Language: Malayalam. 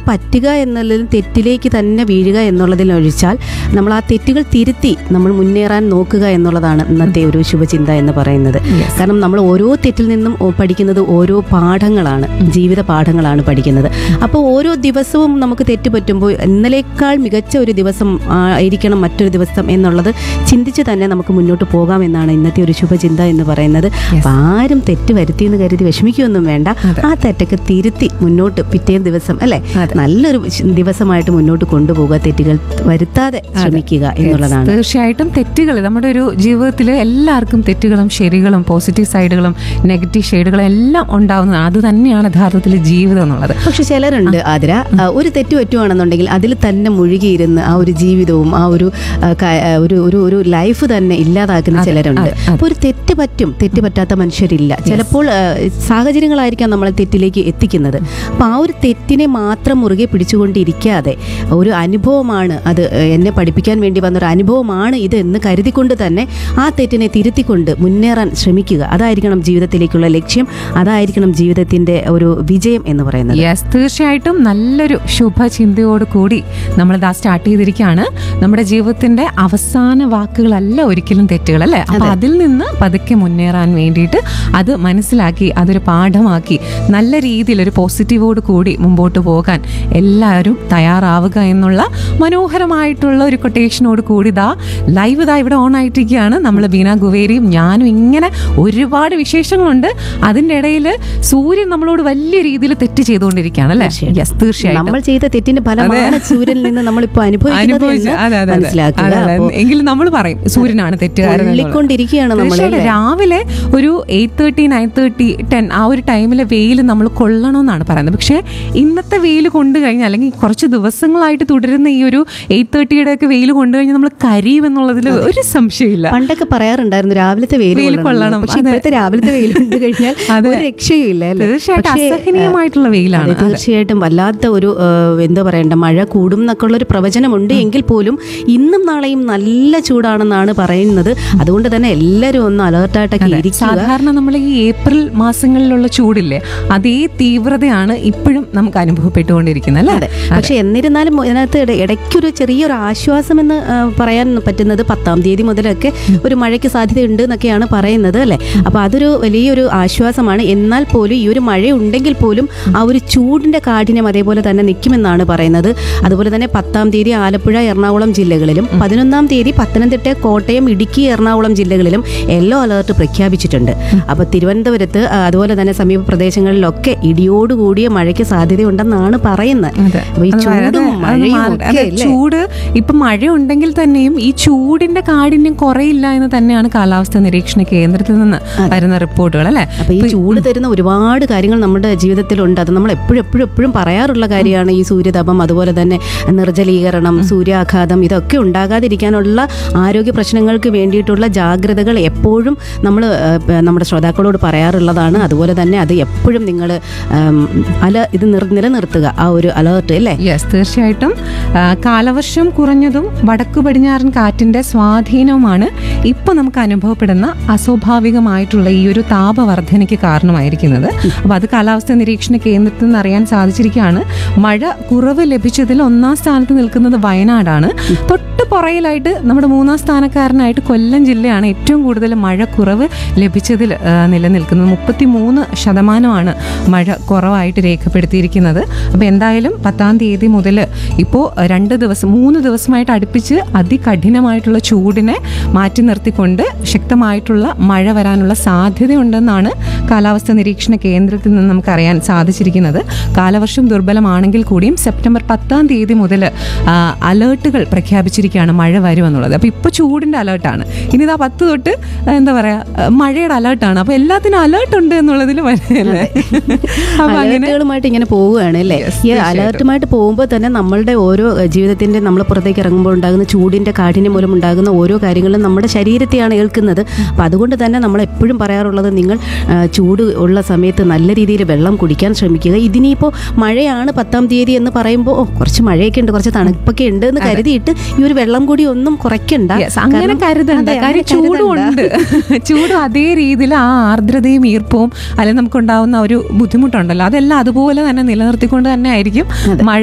പറ്റുക എന്നുള്ളതിൽ തെറ്റിലേക്ക് തന്നെ വീഴുക എന്നുള്ളതിലൊഴിച്ചാൽ നമ്മൾ ആ തെറ്റുകൾ തിരുത്തി നമ്മൾ മുന്നേറാൻ നോക്കുക എന്നുള്ളതാണ് ഇന്നത്തെ ഒരു ശുഭചിന്ത എന്ന് പറയുന്നത് കാരണം നമ്മൾ ഓരോ തെറ്റിൽ നിന്നും ഓ- പഠിക്കുന്നത് ഓരോ പാഠങ്ങളാണ് ജീവിത പാഠങ്ങളാണ് പഠിക്കുന്നത് അപ്പോൾ ഓരോ ദിവസവും നമുക്ക് തെറ്റ് പറ്റുമ്പോൾ ഇന്നലേക്കാൾ മികച്ച ഒരു ദിവസം ആ, ആയിരിക്കണം മറ്റൊരു ദിവസം എന്നുള്ളത് ചിന്തിച്ച് തന്നെ നമുക്ക് മുന്നോട്ട് പോകാമെന്നാണ് ഇന്നത്തെ ഒരു ശുഭചിന്ത എന്ന് പറയുന്നത് അപ്പം ആരും തെറ്റ് വരുത്തി എന്ന് കരുതി വിഷമിക്കുകയൊന്നും വേണ്ട ആ തെറ്റൊക്കെ തിരുത്തി മുന്നോട്ട് പിറ്റേ ദിവസം അല്ലെ നല്ലൊരു ശ്- ദിവസമായിട്ട് മുന്നോട്ട് കൊണ്ടുപോകുക തെറ്റുകൾ വരുത്താതെ ശ്രമിക്കുക എന്നുള്ളതാണ് തീർച്ചയായിട്ടും തെറ്റുകൾ നമ്മുടെ ഒരു ജീവിതത്തിൽ എല്ലാവർക്കും തെറ്റുകളും ശരികളും പോസിറ്റീവ് സൈഡുകളും നെഗറ്റീവ് ഷെയ്ഡുകളും എല്ലാം ഉണ്ടാവുന്നതാണ് അത് തന്നെയാണ് യഥാർത്ഥത്തിൽ ജീവിതം എന്നുള്ളത് പക്ഷെ ചിലരുണ്ട് ആതിര ആ, ഒരു തെറ്റ് പറ്റുവാണെന്നുണ്ടെങ്കിൽ അതിൽ തന്നെ മുഴുകിയിരുന്ന് ആ ഒരു ജീവിതവും ആ ഒരു ആ, ക- ആ, ഒരു ഒരു ഒരു ലൈഫ് തന്നെ ഇല്ലാതാക്കുന്ന ചിലരുണ്ട് അപ്പോൾ ഒരു തെറ്റ് പറ്റും തെറ്റ് പറ്റാത്ത മനുഷ്യരില്ല ചിലപ്പോൾ ആ, സാഹചര്യങ്ങളായിരിക്കാം നമ്മളെ തെറ്റിലേക്ക് എത്തിക്കുന്നത് അപ്പോൾ ആ ഒരു തെറ്റിനെ മാത്രം മുറുകെ പിടിച്ചുകൊണ്ടിരിക്കാതെ ഒരു അനുഭവമാണ് അത് ഏഹ്, എന്നെ പഠിപ്പിക്കാൻ വേണ്ടി വന്ന ഒരു അനുഭവമാണ് ഇത് എന്ന് കരുതിക്കൊണ്ട് തന്നെ ആ തെറ്റിനെ തിരുത്തിക്കൊണ്ട് മുന്നേറാൻ ശ്രമിക്കുക അതായിരിക്കണം ജീവിതത്തിലേക്കുള്ള ലക്ഷ്യം അതായിരിക്കണം ജീവിതത്തിന്റെ ഒരു വിജയം എന്ന് പറയുന്നത് യെസ് തീർച്ചയായിട്ടും നല്ലൊരു ശുഭചിന്തയോട് കൂടി നമ്മളിതാ സ്റ്റാർട്ട് ചെയ്തിരിക്കുകയാണ് നമ്മുടെ ജീവിതത്തിന്റെ അവസാന വാക്കുകളല്ല ഒരിക്കലും തെറ്റുകൾ അല്ലേ അപ്പൊ അതിൽ നിന്ന് പതുക്കെ മുന്നേറാൻ വേണ്ടിയിട്ട് അത് മനസ്സിലാക്കി അതൊരു പാഠമാക്കി നല്ല രീതിയിൽ ഒരു പോസിറ്റീവോട് കൂടി മുമ്പോട്ട് പോകാൻ എല്ലാവരും തയ്യാറാവുക എന്നുള്ള മനോഹരമായിട്ടുള്ള ഒരു കൊട്ടേഷനോട് കൂടി ഇതാ ലൈവ് ഇതാ ഇവിടെ ഓൺ ആയിട്ടിരിക്കുകയാണ് നമ്മൾ ബീന ഗുവേരിയും ഞാനും ഇങ്ങനെ ഒരുപാട് വിശേഷങ്ങളുണ്ട് അതിന്റെ ഇടയിൽ സൂര്യൻ നമ്മളോട് വലിയ രീതിയിൽ തെറ്റ് ചെയ്തുകൊണ്ടിരിക്കുകയാണ് അല്ലേ യെസ് തീർച്ചയായിട്ടും നമ്മൾ ചെയ്ത തെറ്റിന്റെ ഫലമാണ് സൂര്യനിൽ നിന്ന് നമ്മളിപ്പോ അനുഭവിക്കുന്നത് അനുഭവിച്ച് എന്ന് അതെ അതെ അതെ മനസ്സിലാക്കുക അതെ, അതെ. അപ്പോൾ എങ്കിലും നമ്മൾ പറയും സൂര്യനാണ് തെറ്റുകാരൻ എന്നുള്ളത്. കൊള്ളിക്കൊണ്ടിരിക്കുകയാണ് നമ്മൾ തീർച്ചയായിട്ടും രാവിലെ ഒരു eight thirty nine thirty ten ആ ഒരു ടൈമിലെ വെയിൽ നമ്മൾ കൊള്ളണമെന്നാണ് പറയുന്നത് പക്ഷേ ഇന്നത്തെ വെയിൽ കൊണ്ടു കഴിഞ്ഞാൽ അല്ലെങ്കിൽ കുറച്ച് ദിവസങ്ങളായിട്ട് തുടരുന്ന ഈ ഒരു എയ്റ്റ് തേർട്ടിയുടെ ഒക്കെ വെയിൽ കൊണ്ടു കഴിഞ്ഞാൽ നമ്മൾ കരിയും എന്നുള്ളതിൽ ഒരു സംശയമില്ല പണ്ടൊക്കെ പറയാറുണ്ടായിരുന്നു രാവിലത്തെ വെയിൽ വെയിൽ കൊള്ളണം കൊള്ളണം. പക്ഷെ അതെ. ഇപ്പോഴത്തെ രാവിലത്തെ വെയിൽ കണ്ടു കഴിഞ്ഞാൽ അതെ. ഒരു രക്ഷയില്ല അല്ലേ? തീർച്ചയായിട്ടും പക്ഷേ, അസഹനീയമായിട്ടുള്ള വെയിലാണ് അതെ, തീർച്ചയായിട്ടും വല്ലാത്ത ഒരു ആ, എന്താ പറയണ്ട മഴ കൂടും എന്നൊക്കെ ഉള്ള ഒരു പ്രവചനമുണ്ട് എങ്കിൽ പോലും ഇന്നും നാളെയും നല്ല ചൂടാണെന്നാണ് പറയുന്നത് അതുകൊണ്ട് തന്നെ എല്ലാവരും ഒന്ന് അലേർട്ടായിട്ടൊക്കെ ഇരിക്കുക സാധാരണ നമ്മൾ ഈ ഏപ്രിൽ മാസങ്ങളിലുള്ള ചൂടില്ലേ അതേ തീവ്രതയാണ് ഇപ്പോഴും നമുക്ക് അനുഭവപ്പെട്ടുകൊണ്ടിരിക്കുന്നത് അല്ലേ അതെ പക്ഷെ എന്നിരുന്നാലും ഇതിനകത്ത് ഇട- ഇടയ്ക്കൊരു ചെറിയൊരു ആശ്വാസം എന്ന് ആ, പറയാൻ പറ്റുന്നത് പത്താം തീയതി മുതലൊക്കെ ഒരു മഴയ്ക്ക് സാധ്യതയുണ്ട് എന്നൊക്കെയാണ് പറയുന്നത് അല്ലേ അപ്പൊ അതൊരു വലിയൊരു ആശ്വാസമാണ് എന്നാൽ പോലും ഈ ഒരു മഴ ഉണ്ടെങ്കിൽ പോലും ആ ഒരു ചൂടിന്റെ കാഠിന്യം അതേപോലെ തന്നെ നിൽക്കുമെന്നാണ് പറയുന്നത് അതുപോലെ തന്നെ പത്താം തീയതി ആലപ്പുഴ എറണാകുളം ജില്ലകളിലും പതിനൊന്നാം തീയതി പത്തനംതിട്ട കോട്ടയം ഇടുക്കി എറണാകുളം ജില്ലകളിലും യെല്ലോ അലേർട്ട് പ്രഖ്യാപിച്ചിട്ടുണ്ട് അപ്പൊ തിരുവനന്തപുരത്ത് ആ, അതുപോലെ തന്നെ സമീപ പ്രദേശങ്ങളിലൊക്കെ ഇടിയോടുകൂടിയ മഴയ്ക്ക് സാധ്യതയുണ്ടെന്നാണ് പറയുന്നത് അതെ. അപ്പൊ ഈ അത് ചൂടും അതെ, അത് മഴയും മാ- ഒക്കെ അതെ, അല്ലേ? ചൂട് ഇപ്പൊ മഴ ഉണ്ടെങ്കിൽ തന്നെയും ഈ ചൂടിന്റെ കാഠിന്യം കുറയില്ല എന്ന് തന്നെയാണ് കാലാവസ്ഥാ നിരീക്ഷണ കേന്ദ്രത്തിൽ നിന്ന് വരുന്ന റിപ്പോർട്ടുകൾ അല്ലെ അപ്പൊ ഈ ചൂട് തരുന്ന ഒരുപാട് കാര്യങ്ങൾ നമ്മുടെ ജീവിതത്തിലുണ്ട് അത് നമ്മൾ എപ്പോഴും എപ്പോഴും എപ്പോഴും പറയാറുള്ള കാര്യമാണ് ഈ സൂര്യതാപം അതുപോലെ തന്നെ നിർജ്ജലീകരണം സൂര്യാഘാതം ഇതൊക്കെ ഉണ്ടാകാതിരിക്കാനുള്ള ആരോഗ്യ പ്രശ്നങ്ങൾക്ക് വേണ്ടിയിട്ടുള്ള ജാഗ്രതകൾ എപ്പോഴും നമ്മൾ നമ്മുടെ ശ്രോതാക്കളോട് പറയാറുള്ളതാണ് അതുപോലെ തന്നെ അത് എപ്പോഴും നിങ്ങൾ അല ഇത് നിർ- നിലനിർത്തുക ആ ഒരു അലേർട്ട് അല്ലേ യെസ് തീർച്ചയായിട്ടും ആ, കാലവർഷം കുറഞ്ഞതും വടക്കു പടിഞ്ഞാറൻ കാറ്റിന്റെ സ്വാധീനവുമാണ് ഇപ്പൊ നമുക്ക് അനുഭവപ്പെടുന്ന അസ്വാഭാവികമായിട്ടുള്ള ഈ ഒരു താപവർദ്ധനയ്ക്ക് കാരണമായിരിക്കുന്നത് അപ്പൊ അത് കാലാവസ്ഥാ നിരീക്ഷണ കേന്ദ്രത്തിൽ നിന്ന് അറിയാൻ സാധിച്ചിരിക്കുകയാണ് മഴ കുറവ് ലഭിച്ചതിൽ ഒന്നാം സ്ഥാനത്ത് നിൽക്കുന്നത് വയനാടാണ് തൊട്ട് പുറയിലായിട്ട് നമ്മുടെ മൂന്നാം സ്ഥാനക്കാരനായിട്ട് കൊല്ലം ജില്ലയാണ് ഏറ്റവും കൂടുതൽ മഴ കുറവ് ലഭിച്ചതിൽ ആ, നിലനിൽക്കുന്നത് മുപ്പത്തി മൂന്ന് ശതമാനമാണ് മഴ കുറവായിട്ട് രേഖപ്പെടുത്തിയിരിക്കുന്നത് അപ്പോൾ എന്തായാലും പത്താം തീയതി മുതൽ ഇപ്പോൾ രണ്ട് ദിവസം മൂന്ന് ദിവസമായിട്ട് അടുപ്പിച്ച് അതികഠിനമായിട്ടുള്ള ചൂടിനെ മാറ്റി നിർത്തിക്കൊണ്ട് ശക്തമായിട്ടുള്ള മഴ വരാനുള്ള സാധ്യതയുണ്ടെന്നാണ് കാലാവസ്ഥാ നിരീക്ഷണ കേന്ദ്രത്തിൽ നിന്ന് നമുക്ക് അറിയാൻ സാധിച്ചിരിക്കുന്നത് കാലവർഷം ദുർബലമാണെങ്കിൽ കൂടിയും സെപ്റ്റംബർ പത്താം തീയതി മുതൽ അലേർട്ടുകൾ പ്രഖ്യാപിച്ചിരിക്കുകയാണ് മഴ വരുമെന്നുള്ളത് അപ്പോൾ ഇപ്പോൾ ചൂടിൻ്റെ അലേർട്ടാണ് ഇനി ഇതാ പത്ത് തൊട്ട് ആ, എന്താ പറയുക മഴയുടെ അലേർട്ടാണ് അപ്പോൾ എല്ലാത്തിനും അലേർട്ട് ഉണ്ട് എന്നുള്ളതിൽ വരല്ലേ അപ്പോൾ അങ്ങനെ അലേർട്ടുകളുമായിട്ട് ഇങ്ങനെ പോവുകയാണ് അല്ലേ Yes, ഈ തീർച്ചയായിട്ടും. അലേർട്ടുമായിട്ട് പോകുമ്പോൾ തന്നെ നമ്മളുടെ ഓരോ ഏഹ്, ജീവിതത്തിന്റെ നമ്മൾ പുറത്തേക്ക് ഇറങ്ങുമ്പോൾ ഉണ്ടാകുന്ന ചൂടിന്റെ കാഠിന്യം മൂലം ഉണ്ടാകുന്ന ഓരോ കാര്യങ്ങളും നമ്മുടെ ശരീരത്തെയാണ് ഏൽക്കുന്നത് അപ്പം അതുകൊണ്ട് തന്നെ നമ്മൾ എപ്പോഴും പറയാറുള്ളത് നിങ്ങൾ ആ, ചൂട് ഉള്ള സമയത്ത് നല്ല രീതിയിൽ വെള്ളം കുടിക്കാൻ ശ്രമിക്കുക ഇതിനിപ്പോൾ മഴയാണ് പത്താം തീയതി എന്ന് പറയുമ്പോൾ ഓ കുറച്ച് മഴയൊക്കെ ഉണ്ട് കുറച്ച് തണുപ്പൊക്കെ ഉണ്ട് എന്ന് കരുതിയിട്ട് ഈ ഒരു വെള്ളം കൂടി ഒന്നും കുറയ്ക്കണ്ട Yes, അങ്ങനെ കാരണം- കരുതണ്ട അതെ, കാര്യം അങ്ങനെ ചൂടും ഉണ്ട് ചൂടും അതേ രീതിയിൽ ആ ആർദ്രതയും ഈർപ്പവും അല്ലെങ്കിൽ നമുക്കുണ്ടാവുന്ന ഒരു ബുദ്ധിമുട്ടുണ്ടല്ലോ അതെല്ലാം അതുപോലെ തന്നെ നിലനിർത്തിക്കൊണ്ട് തന്നെ ആയിരിക്കും മഴ